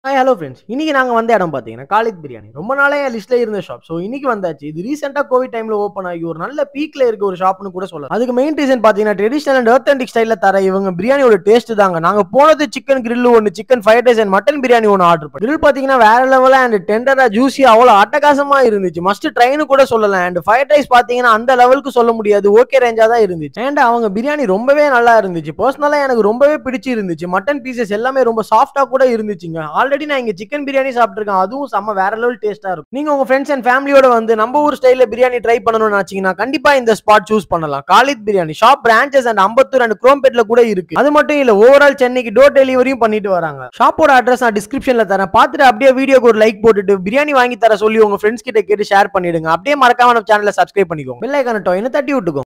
hi hello friends இன்னைக்கு நாங்கள் வந்த இடம் பார்த்தீங்கன்னா காலித் பிரியாணி ரொம்ப நாளே என் லிஸ்ட்ல இருந்த ஷாப் ஸோ இன்னைக்கு வந்தாச்சு இது ரீசெண்டாக கோவிட் டைம்ல ஓப்பன் ஆகி ஒரு நல்ல பீக்ல இருக்க ஒரு ஷாப்னு கூட சொல்லலாம் அதுக்கு மெயின் ரீசன் பார்த்தீங்கன்னா ட்ரெடிஷனல் அண்ட் ஆத்தென்டிக் ஸ்டைலில் தர இவங்க பிரியாணியோட டேஸ்ட் தாங்க நாங்கள் போனது சிக்கன் grill ஒன்று chicken fried rice and mutton biryani ஒன்று ஆர்டர் பண்ணி grill பார்த்தீங்கன்னா வேற லெவலாக அண்ட் டெண்டரா ஜூஸி அவ்வளோ அட்டகாசமா இருந்துச்சு மஸ்ட் ட்ரைனு கூட சொல்லலாம் அண்ட் ஃப்ரைட் ரைஸ் பார்த்தீங்கன்னா அந்த லெவலுக்கு சொல்ல முடியாது ஓகே ரேஞ்சா தான் இருந்துச்சு அண்ட் அவங்க பிரியாணி ரொம்பவே நல்லா இருந்துச்சு பர்சனலாக எனக்கு ரொம்பவே பிடிச்சி இருந்துச்சு மட்டன் பீசஸ் எல்லாமே ரொம்ப சாஃப்டா கூட இருந்துச்சுங்க ஆல்ரெடி நான் இங்க சிக்கன் பிரியாணி சாப்பிட்டுருக்கேன் அதுவும் செம்ம வேற லெவல் டேஸ்டா இருக்கும் நீங்க உங்க ஃப்ரெண்ட்ஸ் அண்ட் ஃபேமிலியோட வந்து நம்ம ஊர் ஸ்டைல்ல பிரியாணி ட்ரை பண்ணணும்னு நினைச்சீங்கன்னா கண்டிப்பா இந்த ஸ்பாட் சூஸ் பண்ணலாம் Khalid biryani shop branches and Ambattur and குரோம்பேட்ல கூட இருக்கு அது மட்டும் இல்ல ஓவரால் சென்னைக்கு டோர் டெலிவரியும் பண்ணிட்டு வராங்க ஷாப்போட அட்ரஸ் நான் டிஸ்கிரிப்ஷன்ல தரேன் பார்த்துட்டு அப்படியே வீடியோக்கு ஒரு லைக் போட்டுட்டு பிரியாணி வாங்கி தர சொல்லி உங்க ஃப்ரெண்ட்ஸ் கிட்ட கேட்டு ஷேர் பண்ணிடுங்க அப்படியே மறக்காம நம்ம சேனலை சப்ஸ்கிரைப் பண்ணிக்கோங்க பெல் ஐக்கான டொயினை தட்டி விட்டுக்கோங்க